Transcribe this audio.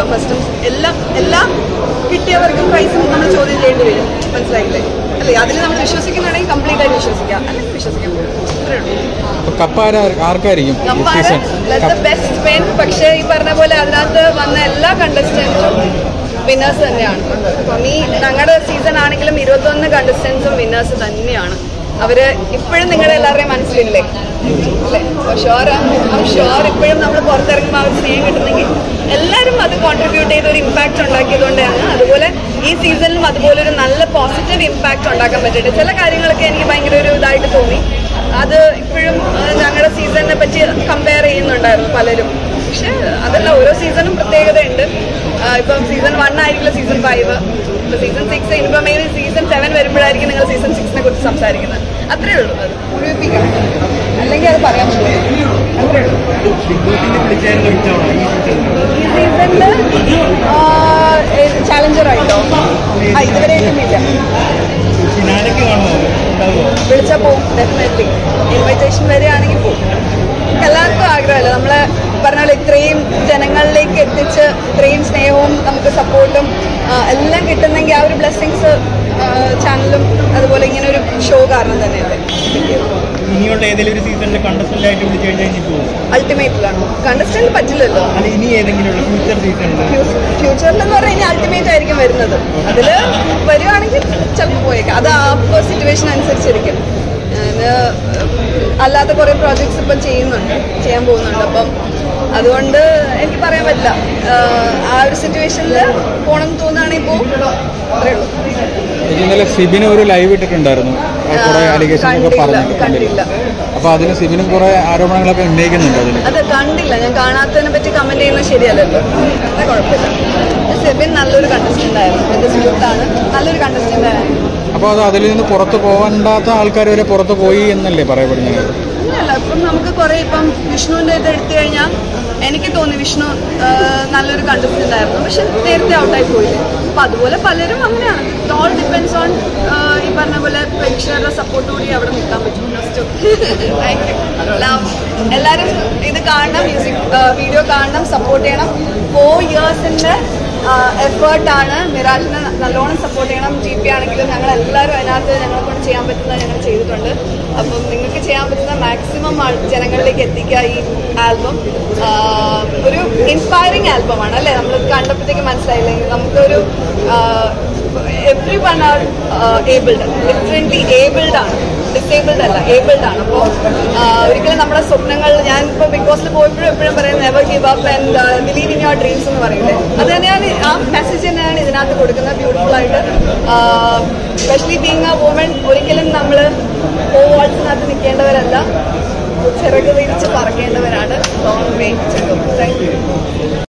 ഫസ്റ്റും എല്ലാം എല്ലാം കിട്ടിയവർക്കും പ്രൈസും നമ്മൾ ചോദ്യം ചെയ്യേണ്ടി വരും മനസ്സിലായില്ലേ അല്ലേ അതിൽ നമ്മൾ വിശ്വസിക്കുന്നുണ്ടെങ്കിൽ കംപ്ലീറ്റ് ആയിട്ട് വിശ്വസിക്കാം അല്ലെങ്കിൽ വിശ്വസിക്കാം അത്രേ ഉള്ളൂ അപ്പൊ കപ്പ് ആരാ ആർക്കായിരിക്കും ഈ കമ്പാര സീസൺ ദ ബെസ്റ്റ് വിൻ പക്ഷേ ഈ പറഞ്ഞ പോലെ അതിനകത്ത് വന്ന എല്ലാ കണ്ടസ്റ്റൻസും വിന്നേഴ്സ് തന്നെയാണ് അപ്പം ഈ ഞങ്ങളുടെ സീസൺ ആണെങ്കിലും ഇരുപത്തൊന്ന് കണ്ടസ്റ്റൻസും വിന്നേഴ്സ് തന്നെയാണ് അവര് ഇപ്പോഴും നിങ്ങളുടെ എല്ലാവരുടെയും മനസ്സിലില്ലേ അല്ലേ ഷുവർ ഷുവർ ഇപ്പോഴും നമ്മൾ പുറത്തിറങ്ങുമ്പോൾ അവർ സ്നേഹം കിട്ടുന്നെങ്കിൽ എല്ലാവരും അത് കോൺട്രിബ്യൂട്ട് ചെയ്ത് ഒരു ഇമ്പാക്റ്റ് ഉണ്ടാക്കിയതുകൊണ്ടാണ് അതുപോലെ ഈ സീസണിലും അതുപോലെ ഒരു നല്ല പോസിറ്റീവ് ഇമ്പാക്റ്റ് ഉണ്ടാക്കാൻ പറ്റിയിട്ട് ചില കാര്യങ്ങളൊക്കെ എനിക്ക് ഭയങ്കര ഒരു ഇതായിട്ട് തോന്നി അത് ഇപ്പോഴും ഞങ്ങളുടെ സീസണിനെ പറ്റി കമ്പയർ ചെയ്യുന്നുണ്ടായിരുന്നു പലരും പക്ഷെ അതല്ല ഓരോ സീസണും പ്രത്യേകതയുണ്ട് ആ, ഇപ്പം സീസൺ വൺ ആയിരിക്കില്ല സീസൺ ഫൈവ് ഇപ്പൊ സീസൺ സിക്സ് ഇനിയിപ്പം മെയിൻ സീസൺ സെവൻ വരുമ്പോഴായിരിക്കും നിങ്ങൾ സീസൺ സിക്സിനെ കുറിച്ച് സംസാരിക്കുന്നത് അത്രേ ഉള്ളൂ അത് മുഴുവിപ്പിക്കണം അല്ലെങ്കിൽ അത് പറയാൻ പറ്റില്ല അത്രേ ഉള്ളൂ ബിഗ് ബോസിന്റെ വിളിച്ചായിരുന്നു ഇഷ്ടമാണോ ഈ സീസണിൽ ഈ സീസണില് ചാലഞ്ചർ ആയിട്ടോ ആ ഇതുവരെ കിട്ടുന്നില്ല ഫിനാലയ്ക്ക് കാണുമോ ഉണ്ടാവുമോ വിളിച്ചാൽ പോവും ഡെഫിനറ്റ്ലി ഇൻവിറ്റേഷൻ വരികയാണെങ്കിൽ പോവും നമുക്ക് എല്ലാവർക്കും ആഗ്രഹമല്ല നമ്മളെ പറഞ്ഞ പോലെ ഇത്രയും ജനങ്ങളിലേക്ക് എത്തിച്ച് ഇത്രയും സ്നേഹവും നമുക്ക് സപ്പോർട്ടും എല്ലാം കിട്ടുന്നെങ്കിൽ ആ ഒരു ബ്ലെസ്സിങ്സ് ചാനലും അതുപോലെ ഇങ്ങനെ ഒരു ഷോ കാരണം തന്നെയല്ലേ ഇനിയുള്ള ഏതെങ്കിലും ഒരു സീസണിൽ കണ്ടസ്റ്റന്റ് ആയിട്ട് വിളിച്ചു കഴിഞ്ഞാൽ ഇനി പോകും അൾട്ടിമേറ്റിലാണ് കണ്ടസ്റ്റന്റ് പറ്റില്ലല്ലോ അല്ല ഇനി ഏതെങ്കിലും ഉള്ള ഫ്യൂച്ചർ സീസണിൽ ഫ്യൂച്ചറിൽ എന്ന് പറഞ്ഞു കഴിഞ്ഞാൽ അൾട്ടിമേറ്റ് ആയിരിക്കും വരുന്നത് അതിൽ വരുവാണെങ്കിൽ ചിലപ്പോൾ പോയേക്കാം അത് ആ സിറ്റുവേഷൻ അനുസരിച്ചിരിക്കും ഞാന് അല്ലാത്ത കുറേ പ്രോജക്ട്സ് ഇപ്പം ചെയ്യുന്നുണ്ട് ചെയ്യാൻ പോകുന്നുണ്ട് അപ്പം അതുകൊണ്ട് എനിക്ക് പറയാൻ പറ്റില്ല ആഹ് ആ ഒരു സിറ്റുവേഷനിൽ പോകണം എന്ന് തോന്നുകയാണെങ്കിൽ പോകും അത്രേ ഉള്ളൂ എനിക്ക് ഇന്നലെ സിബിന് ഒരു ലൈവ് ഇട്ടിട്ടുണ്ടായിരുന്നു കുറെ ആ, അലിഗേഷൻ ഒക്കെ കണ്ടില്ല, പറഞ്ഞു കണ്ടില്ല. അപ്പൊ അതിന് സിബിനും കുറെ ആരോപണങ്ങളൊക്കെ ഉന്നയിക്കുന്നുണ്ട് അതിൽ അത് കണ്ടില്ല ഞാൻ കാണാത്തതിനെ പറ്റി കമന്റ് ചെയ്യുന്നത് ശരിയല്ലല്ലോ അത് കുഴപ്പമില്ല സെബിൻ നല്ലൊരു കണ്ടസ്റ്റന്റ് ആയിരുന്നു എന്റെ സുഹൃത്താണ് നല്ലൊരു കണ്ടസ്റ്റന്റ് ആയിരുന്നു അപ്പോൾ അത് അതിൽ നിന്ന് പുറത്ത് പോകണ്ടാത്ത ആൾക്കാർ വരെ പുറത്ത് പോയി എന്നല്ലേ പറയപ്പെടുന്നത് ഇല്ലല്ല ഇപ്പം നമുക്ക് കുറെ ഇപ്പം വിഷ്ണുവിന്റെ ഇത് എടുത്തു കഴിഞ്ഞാൽ എനിക്ക് തോന്നി വിഷ്ണു ആ, നല്ലൊരു കണ്ടസ്റ്റന്റ് ആയിരുന്നു പക്ഷെ നേരത്തെ ഔട്ടായി പോയില്ലേ അപ്പൊ അതുപോലെ പലരും അങ്ങനെയാണ് ഓൾ ഡിപ്പെൻസ് ഓൺ ഈ പറഞ്ഞ പോലെ പ്രേക്ഷകരുടെ സപ്പോർട്ട് കൂടി അവിടെ നിൽക്കാൻ പറ്റും താങ്ക് യു എല്ലാവരും ഇത് കാണണം മ്യൂസിക് വീഡിയോ കാണണം സപ്പോർട്ട് ചെയ്യണം ഫോർ ഇയേഴ്സിന്റെ എഫേർട്ടാണ് മിറാജിനെ നല്ലോണം സപ്പോർട്ട് ചെയ്യണം ജി പി ആണെങ്കിലും ഞങ്ങൾ എല്ലാവരും അതിനകത്ത് ഞങ്ങളെ കൊണ്ട് ചെയ്യാൻ പറ്റുന്നത് ഞങ്ങൾ ചെയ്തിട്ടുണ്ട് അപ്പം നിങ്ങൾക്ക് ചെയ്യാൻ പറ്റുന്ന മാക്സിമം ജനങ്ങളിലേക്ക് എത്തിക്കുക ഈ ആൽബം ഒരു ഇൻസ്പയറിംഗ് ആൽബമാണ് അല്ലേ നമ്മൾ കണ്ടപ്പോഴത്തേക്ക് മനസ്സിലായില്ലെങ്കിൽ നമുക്കൊരു everyone are abled differently abled ആണ് ഡിസേബിൾഡ് അല്ല ഏബിൾഡ് ആണ് അപ്പോൾ ഒരിക്കലും നമ്മുടെ സ്വപ്നങ്ങൾ ഞാൻ ഇപ്പോൾ ബിഗ് ബോസിൽ പോയപ്പോഴും എപ്പോഴും പറയുന്നത് never give up and believe in your dreams എന്ന് പറയില്ലേ അത് തന്നെയാണ് ആ മെസ്സേജ് തന്നെയാണ് ഇതിനകത്ത് കൊടുക്കുന്നത് ബ്യൂട്ടിഫുൾ ആയിട്ട് സ്പെഷ്യലി ബീങ് എ വുമൺ ഒരിക്കലും നമ്മൾ ഓ വാൾസിനകത്ത് നിൽക്കേണ്ടവരല്ല ചിറക് വിരിച്ച് പറക്കേണ്ടവരാണ് ലോങ് വേ താങ്ക് യു